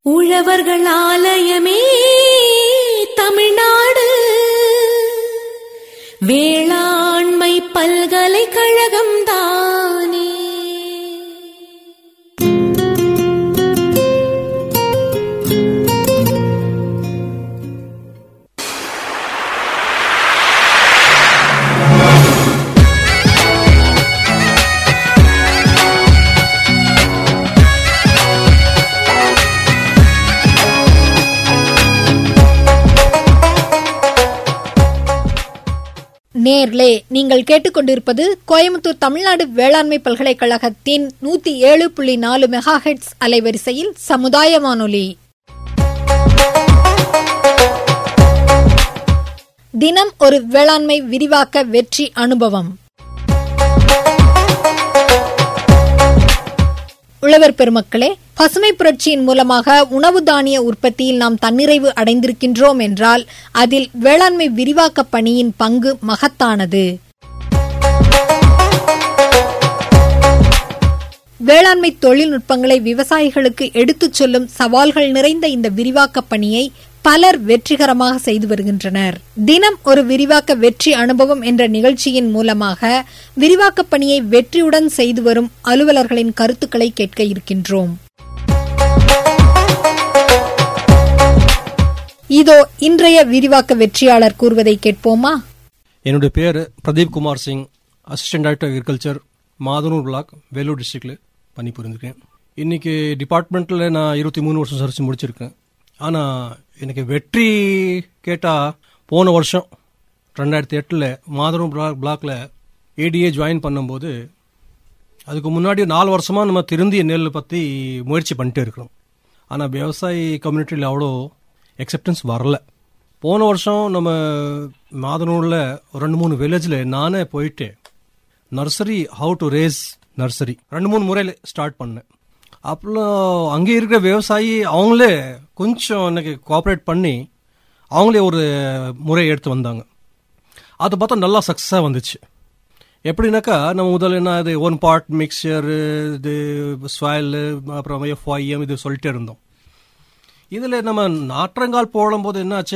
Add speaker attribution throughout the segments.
Speaker 1: உழவர்கள் ஆலயமே தமிழ்நாடு வேளாண்மை பல்கலைக்கழகம் தானே
Speaker 2: நேர்லே நீங்கள் கேட்டுக்கொண்டிருப்பது கோயம்புத்தூர் தமிழ்நாடு வேளாண்மை பல்கலைக்கழகத்தின் நூத்தி ஏழு புள்ளி நாலு மெகா ஹெட்ஸ் அலைவரிசையில் சமுதாய வானொலி தினம் ஒரு வேளாண்மை விரிவாக்க வெற்றி அனுபவம் உழவர் பெருமக்களே பசுமை புரட்சியின் மூலமாக உணவு தானிய உற்பத்தியில் நாம் தன்னிறைவு அடைந்திருக்கின்றோம் என்றால் அதில் வேளாண்மை விரிவாக்க பணியின் பங்கு மகத்தானது வேளாண்மை தொழில்நுட்பங்களை விவசாயிகளுக்கு எடுத்துச் சொல்லும் சவால்கள் நிறைந்த இந்த விரிவாக்க பணியை பலர் வெற்றிகரமாக செய்து வருகின்றனர் தினம் ஒரு விரிவாக்க வெற்றி அனுபவம் என்ற நிகழ்ச்சியின் மூலமாக விரிவாக்க பணியை வெற்றியுடன் செய்து வரும் அலுவலர்களின் கருத்துக்களை கேட்க இருக்கின்றோம் இதோ இன்றைய விரிவாக்க வெற்றியாளர் கூறுவதை கேட்போமா
Speaker 3: என்னுடைய பேர் Pradeep Kumar Singh assistant director agriculture Madhanur block Vellore டிஸ்ட்ரிக்டில் பணிபுரிந்திருக்கேன் இன்றைக்கி டிபார்ட்மெண்ட்டில் நான் இருபத்தி மூணு வருஷம் சர்ச்சு முடிச்சிருக்கேன் ஆனால் எனக்கு வெற்றி கேட்டால் போன வருஷம் ரெண்டாயிரத்தி எட்டில் மாதனூர் பிளாக் பிளாக்ல ஏடிஏ ஜாயின் பண்ணும்போது அதுக்கு முன்னாடி நாலு வருஷமாக நம்ம திருந்திய நெல் பற்றி முயற்சி பண்ணிட்டே இருக்கிறோம் ஆனால் விவசாயி கம்யூனிட்டியில் அவ்வளோ அக்செப்டன்ஸ் வரல போன வருஷம் நம்ம மாதனூரில் ரெண்டு மூணு வில்லேஜில் நானே போயிட்டு nursery how to raise nursery ரெண்டு மூணு முறையில் ஸ்டார்ட் பண்ணேன் அப்புறம் அங்கே இருக்கிற விவசாயி அவங்களே கொஞ்சம் எனக்கு கோஆப்ரேட் பண்ணி அவங்களே ஒரு முறை எடுத்து வந்தாங்க அது பார்த்தா நல்லா சக்ஸஸாக வந்துச்சு எப்படின்னாக்கா நம்ம முதல்ல என்ன இது ஒன் பார்ட் மிக்சர் இது ஸ்வாயில் அப்புறம் எஃப்ஒய்எம் இது சொல்லிட்டே இருந்தோம் இதில் நம்ம நாற்றங்கால் போடும்போது என்னாச்சு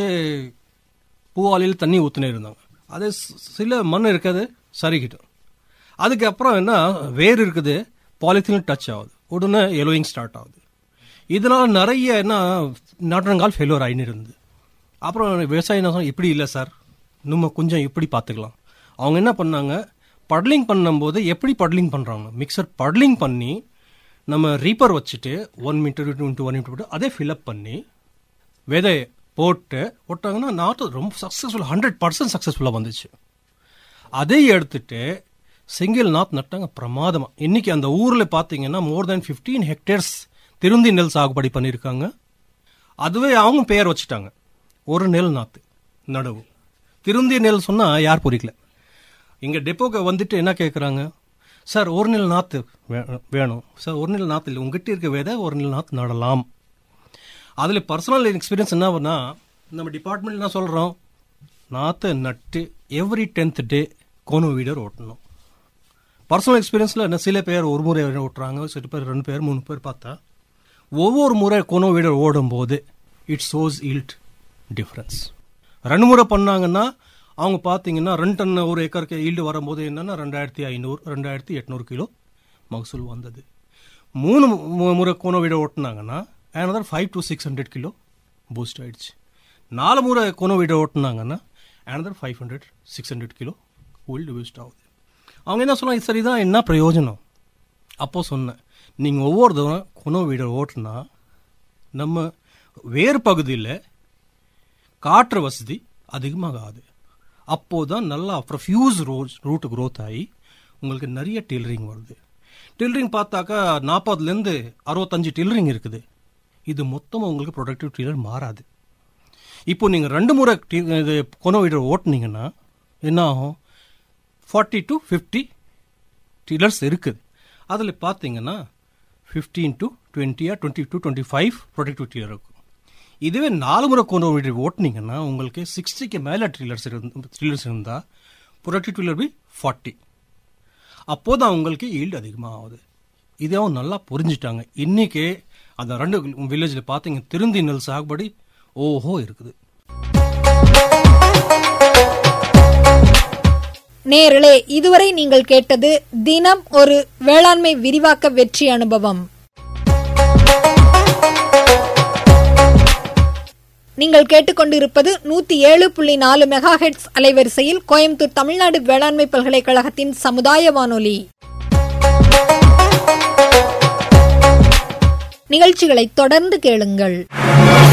Speaker 3: பூவாலியில் தண்ணி ஊற்றினே இருந்தாங்க அது சி- சில மண் இருக்காது சரிக்கிட்டோம் அதுக்கப்புறம் என்ன வேர் இருக்குது பாலித்தீன் டச் ஆகுது உடனே எலோயிங் ஸ்டார்ட் ஆகுது இதனால் நிறைய என்ன நாற்றங்கால் ஃபெயிலியர் ஆகின்னு இருந்து அப்புறம் விவசாயி என்ன சொன்னா, இப்படி இல்லை சார் நம்ம கொஞ்சம் இப்படி பார்த்துக்கலாம் அவங்க என்ன பண்ணாங்க பட்லிங் பண்ணும்போது எப்படி பட்லிங் பண்ணுறாங்க மிக்சர் பட்லிங் பண்ணி நம்ம ரீப்பர் வச்சுட்டு one metre into one metre அதே ஃபில்அப் பண்ணி விதை போட்டு போட்டாங்கன்னா நாற்று ரொம்ப சக்ஸஸ்ஃபுல் ஹண்ட்ரட் பர்சன்ட் சக்ஸஸ்ஃபுல்லாக வந்துச்சு அதை எடுத்துட்டு சிங்கிள் நாத் நட்டாங்க பிரமாதமாக இன்னைக்கு அந்த ஊரில் பார்த்தீங்கன்னா மோர் தென் ஃபிஃப்டீன் ஹெக்டேர்ஸ் திருந்தி நெல் சாகுபடி பண்ணியிருக்காங்க அதுவே அவங்க பெயர் வச்சுட்டாங்க ஒரு நெல் நாற்று நடவு திருந்திய நெல் சொன்னால் யார் பொறிக்கல இங்கே டெப்போக்கு வந்துட்டு என்ன கேட்குறாங்க சார் ஒரு நெல் நாற்று வே- வேணும் சார் ஒரு நெல் நாற்று இல்லை உங்ககிட்ட இருக்க விதை ஒரு நெல் நாற்று நடலாம் அதில் பர்சனல் எக்ஸ்பீரியன்ஸ் என்ன பண்ணா நம்ம டிபார்ட்மெண்ட் என்ன சொல்கிறோம் நாற்று நட்டு every tenth day cono weeder ஓட்டணும் பர்சனல் எக்ஸ்பீரியன்ஸில் என்ன சில பேர் ஒரு முறை ஓட்டுறாங்க சில பேர் ரெண்டு பேர் மூணு பேர் பார்த்தா ஒவ்வொரு முறை கோனோ வீடர் ஓடும்போது இட் சோஸ் இல்ட் டிஃப்ரென்ஸ் ரெண்டு முறை பண்ணாங்கன்னா அவங்க பார்த்தீங்கன்னா ரெண்டு டன் ஒரு ஏக்கருக்கு ஈல்டு வரும்போது என்னன்னா ரெண்டாயிரத்தி ஐநூறு ரெண்டாயிரத்தி எட்நூறு கிலோ மகசூல் வந்தது மூணு மு- முறை கோனோ வீடர் ஓட்டினாங்கன்னா another five to six hundred kilo boost ஆயிடுச்சு நாலு முறை கோனோ வீடர் ஓட்டினாங்கன்னா another five hundred six hundred kilo old boost ஆகுது அவங்க என்ன சொன்னாங்க சரிதான் என்ன பிரயோஜனம் அப்போ சொன்னேன் நீங்கள் ஒவ்வொரு தடவை குணோ வீடர் ஓட்டுனா நம்ம வேறு பகுதியில் காற்று வசதி அதிகமாகாது அப்போது தான் நல்லா ப்ரொஃப்யூஸ் ரோட் ரூட்டு க்ரோத் ஆகி உங்களுக்கு நிறைய டில்லரிங் வருது டில்லரிங் பார்த்தாக்கா நாற்பதுலேருந்து அறுபத்தஞ்சு டில்லரிங் இருக்குது இது மொத்தமாக உங்களுக்கு ப்ரொடக்டிவ் டில்லர் மாறாது இப்போ நீங்கள் ரெண்டு முறை டி- இது கொனோ வீடர் ஓட்டுனீங்கன்னா என்ன ஆகும் ஃபார்ட்டி டு ஃபிஃப்டி டில்லர்ஸ் இருக்குது அதில் பார்த்தீங்கன்னா ஃபிஃப்டீன் டு டுவெண்ட்டியா twenty to twenty five productive tiller இருக்கும் இதுவே நாலு முறை கொண்டு வீடு ஓட்டுனீங்கன்னா உங்களுக்கு சிக்ஸ்டிக்கு மேலே ட்ரில்லர்ஸ் இருந்து ட்ரில்லர்ஸ் இருந்தால் ப்ரொடக்டிவ் டில்லர் பி ஃபார்ட்டி அப்போதான் உங்களுக்கு ஈல்டு அதிகமாக ஆகுது இதை அவங்க நல்லா புரிஞ்சுட்டாங்க இன்னைக்கு அந்த ரெண்டு வில்லேஜில் பார்த்தீங்க திருந்தி நெல் சாகுபடி ஓஹோ இருக்குது
Speaker 2: நேர்களே இதுவரை நீங்கள் கேட்டது தினம் ஒரு வேளாண்மை விரிவாக்க வெற்றி அனுபவம் நீங்கள் கேட்டுக்கொண்டிருப்பது நூத்தி ஏழு புள்ளி நாலு மெகா ஹெட்ஸ் அலைவரிசையில் கோயம்புத்தூர் தமிழ்நாடு வேளாண்மை பல்கலைக்கழகத்தின் சமுதாய வானொலி நிகழ்ச்சிகளை தொடர்ந்து கேளுங்கள்